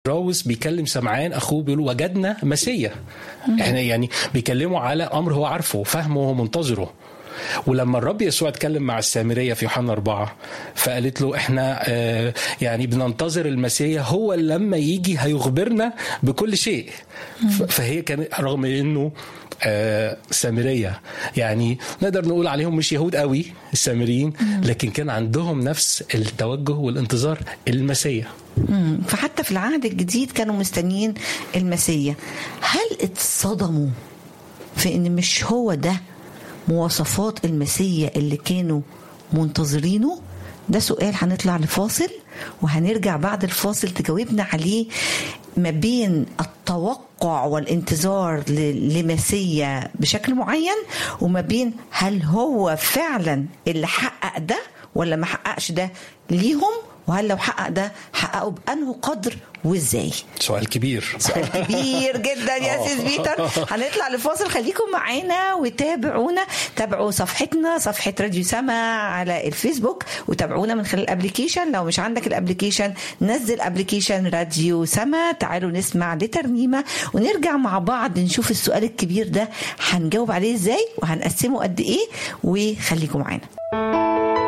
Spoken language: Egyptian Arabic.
راوس بيكلم سمعان اخوه بيقول وجدنا مسيا احنا يعني بيكلموا على امر هو عارفه فاهمه وهو منتظره ولما الرب يسوع اتكلم مع السامريه في يوحنا أربعة فقالت له احنا آه، يعني بننتظر المسيح هو لما يجي هيخبرنا بكل شيء ف- فهي كان رغم انه آه، سامريه يعني نقدر نقول عليهم مش يهود قوي السامريين لكن كان عندهم نفس التوجه والانتظار المسيح مم. فحتى في العهد الجديد كانوا مستنيين المسيا هل اتصدموا في ان مش هو ده مواصفات المسيا اللي كانوا منتظرينه ده سؤال هنطلع لفاصل وهنرجع بعد الفاصل تجاوبنا عليه ما بين التوقع والانتظار ل- لمسيا بشكل معين وما بين هل هو فعلا اللي حقق ده ولا ما حققش ده ليهم وهل لو حقق ده حققه بأنه قدر وازاي سؤال كبير سؤال كبير جدا يا آه. سيس بيتر هنطلع لفاصل خليكم معانا وتابعونا تابعوا صفحتنا صفحة راديو سما على الفيسبوك وتابعونا من خلال الابليكيشن لو مش عندك الابليكيشن نزل ابليكيشن راديو سما تعالوا نسمع لترنيمة ونرجع مع بعض نشوف السؤال الكبير ده هنجاوب عليه ازاي وهنقسمه قد ايه وخليكم معانا